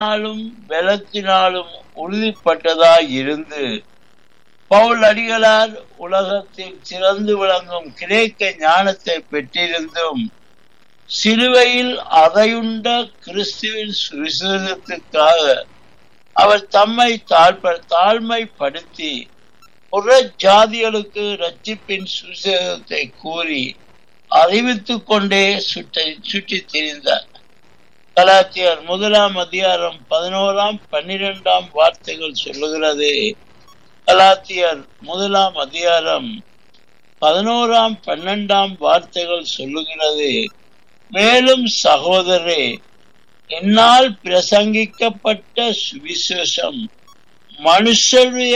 ஞானத்தினாலும் பலத்தினாலும் உறுதிப்பட்டதாய் இருந்து பவுல் அடிகளார் உலகத்தில் சிறந்து விளங்கும் கிரேக்க ஞானத்தை பெற்றிருந்தும் சிலுவையில் அதையுண்ட கிறிஸ்துவின் சுவிசேஷத்துக்காக அவர் தம்மை தாழ்ப தாழ்மைப்படுத்தி புற ஜாதிகளுக்கு ரட்சிப்பின் சுவிசேஷத்தை கூறி அறிவித்துக் கொண்டே சுற்றி சுற்றித் திரிந்தார் கலாத்தியர் முதலாம் அதிகாரம் பதினோராம் பன்னிரெண்டாம் வார்த்தைகள் சொல்லுகிறது கலாத்தியர் முதலாம் அதிகாரம் பதினோராம் பன்னெண்டாம் வார்த்தைகள் சொல்லுகிறது மேலும் சகோதரே என்னால் பிரசங்கிக்கப்பட்ட சுவிசேஷம் மனுஷருடைய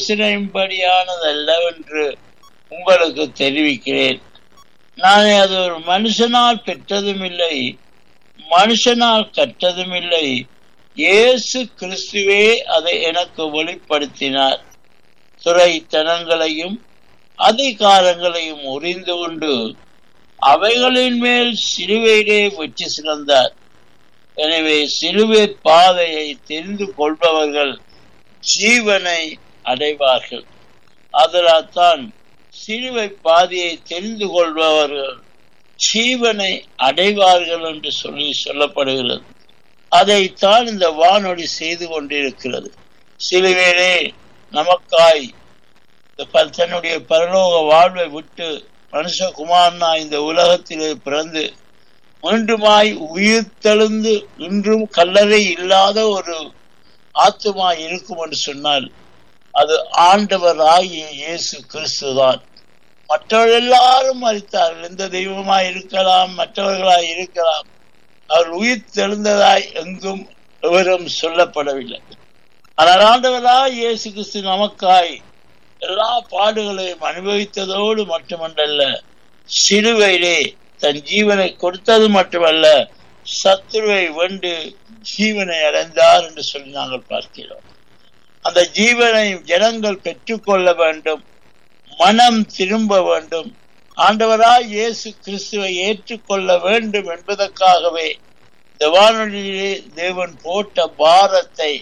யோசனையின்படியானதல்லவென்று உங்களுக்கு தெரிவிக்கிறேன் நான் அது ஒரு மனுஷனால் பெற்றதும் இல்லை மனுஷனால் கற்றதும் இல்லை இயேசு கிறிஸ்துவே அதை எனக்கு வெளிப்படுத்தினார் துறைத்தனங்களையும் அதிகாரங்களையும் உறிந்து கொண்டு அவைகளின் மேல் சிலுவையிலே வெற்றி சிறந்தார் எனவே சிலுவை பாதையை தெரிந்து கொள்பவர்கள் ஜீவனை அடைவார்கள் அதனால் தான் சிலுவை பாதையை தெரிந்து கொள்பவர்கள் ஜீவனை அடைவார்கள் என்று சொல்லி சொல்லப்படுகிறது அதைத்தான் இந்த வானொலி செய்து கொண்டிருக்கிறது சிலுவையிலே நமக்காய் தன்னுடைய பரலோக வாழ்வை விட்டு மனுஷகுமாரனா இந்த உலகத்திலே பிறந்து மீண்டுமாய் உயிர் தெழுந்து இன்றும் கல்லறை இல்லாத ஒரு ஆத்துமா இருக்கும் என்று சொன்னால் அது ஆண்டவர் ஆகிய இயேசு கிறிஸ்துதான் மற்றவர்கள் எல்லாரும் மறித்தார்கள் எந்த தெய்வமாய் இருக்கலாம் மற்றவர்களாய் இருக்கலாம் அவர் உயிர் தெழுந்ததாய் எங்கும் விவரம் சொல்லப்படவில்லை ஆனால் ஆண்டவராய் இயேசு கிறிஸ்து நமக்காய் எல்லா பாடுகளையும் அனுபவித்ததோடு மட்டுமன்றல்ல சிலுவையிலே தன் ஜீவனை கொடுத்தது மட்டுமல்ல சத்துருவை வென்று ஜீவனை அடைந்தார் என்று சொல்லி நாங்கள் பார்க்கிறோம் அந்த ஜீவனை ஜனங்கள் பெற்றுக்கொள்ள வேண்டும் மனம் திரும்ப வேண்டும் ஆண்டவராய் இயேசு கிறிஸ்துவை ஏற்றுக்கொள்ள வேண்டும் என்பதற்காகவே இந்த வானொலியிலே தேவன் போட்ட பாரத்தை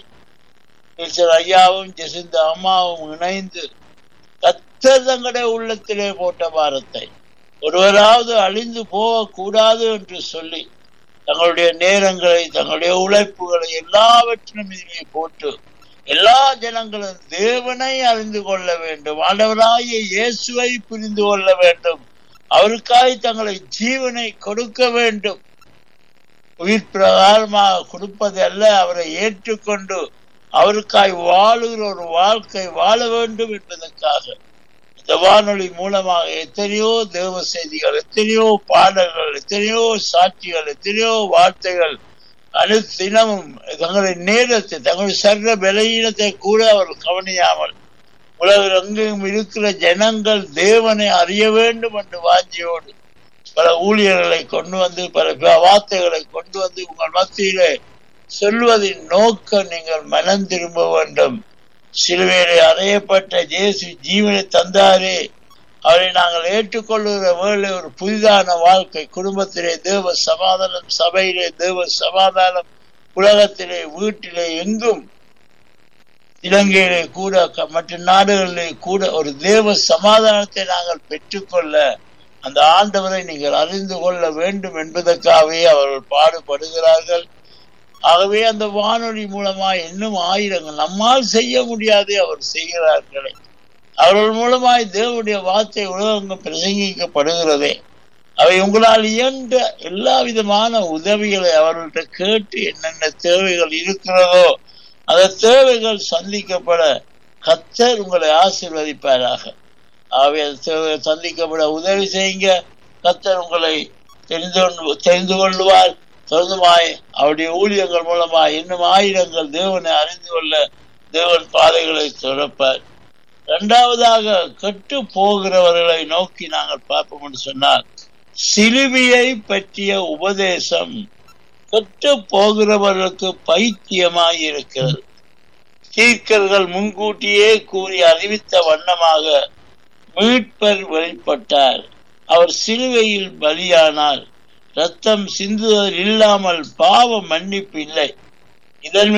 ஐயாவும் ஜெசிந்த அம்மாவும் இணைந்து கத்தர் தங்களுடைய உள்ளத்திலே போட்ட பாரத்தை ஒருவராவது அழிந்து போகக்கூடாது என்று சொல்லி தங்களுடைய நேரங்களை தங்களுடைய உழைப்புகளை எல்லாவற்றிலும் இதிலே போட்டு எல்லா ஜனங்களும் தேவனை அறிந்து கொள்ள வேண்டும் ஆண்டவராகிய இயேசுவை புரிந்து கொள்ள வேண்டும் அவருக்காய் தங்களை ஜீவனை கொடுக்க வேண்டும் உயிர் பிரகாரமாக கொடுப்பது அல்ல அவரை ஏற்றுக்கொண்டு அவருக்காய் வாழுகிற ஒரு வாழ்க்கை வாழ வேண்டும் என்பதற்காக இந்த வானொலி மூலமாக எத்தனையோ தேவ செய்திகள் எத்தனையோ பாடல்கள் எத்தனையோ சாட்சிகள் எத்தனையோ வார்த்தைகள் அனுதினமும் தங்களுடைய நேரத்தை தங்களுடைய சர்வ பலகீனத்தை கூட அவர் கவனியாமல் உலகில் எங்கெங்கும் இருக்கிற ஜனங்கள் தேவனை அறிய வேண்டும் என்று வாஞ்சியோடு பல ஊழியர்களை கொண்டு வந்து பல வார்த்தைகளை கொண்டு வந்து உங்கள் மத்தியிலே சொல்வதின் நோக்கம் நீங்கள் மனம் திரும்ப வேண்டும் சிலுவையிலே அறையப்பட்ட ஜேசு ஜீவனை தந்தாரே அவரை நாங்கள் ஏற்றுக்கொள்ளுகிற வேலை ஒரு புதிதான வாழ்க்கை குடும்பத்திலே தேவ சமாதானம் சபையிலே தேவ சமாதானம் உலகத்திலே வீட்டிலே எங்கும் இலங்கையிலே கூட மற்ற நாடுகளிலே கூட ஒரு தேவ சமாதானத்தை நாங்கள் பெற்றுக்கொள்ள அந்த ஆண்டவரை நீங்கள் அறிந்து கொள்ள வேண்டும் என்பதற்காகவே அவர்கள் பாடுபடுகிறார்கள் ஆகவே அந்த வானொலி மூலமா இன்னும் ஆயிரங்கள் நம்மால் செய்ய முடியாதே அவர் செய்கிறார்களே அவர்கள் மூலமாய் தேவனுடைய வார்த்தை உலகங்கும் பிரசங்கிக்கப்படுகிறதே அவை உங்களால் இயன்ற எல்லா விதமான உதவிகளை அவர்கள்ட்ட கேட்டு என்னென்ன தேவைகள் இருக்கிறதோ அந்த தேவைகள் சந்திக்கப்பட கத்தர் உங்களை ஆசீர்வதிப்பாராக ஆகவே அந்த தேவைகள் சந்திக்கப்பட உதவி செய்யுங்க கத்தர் உங்களை தெரிந்து கொண்டு தெரிந்து கொள்வார் தொடர்ந்துமாய் அவருடைய ஊழியங்கள் மூலமாய் இன்னும் ஆயிரங்கள் தேவனை அறிந்து கொள்ள தேவன் பாதைகளை திறப்பார் இரண்டாவதாக கெட்டு போகிறவர்களை நோக்கி நாங்கள் பார்ப்போம் என்று சொன்னால் சிலுவியை பற்றிய உபதேசம் கெட்டு போகிறவர்களுக்கு பைத்தியமாய் இருக்கிறது தீர்க்கர்கள் முன்கூட்டியே கூறி அறிவித்த வண்ணமாக மீட்பர் வெளிப்பட்டார் அவர் சிலுவையில் பலியானார் ரத்தம் சிந்துவதில் இல்லாமல் பாவ மன்னிப்பு இல்லை இதன்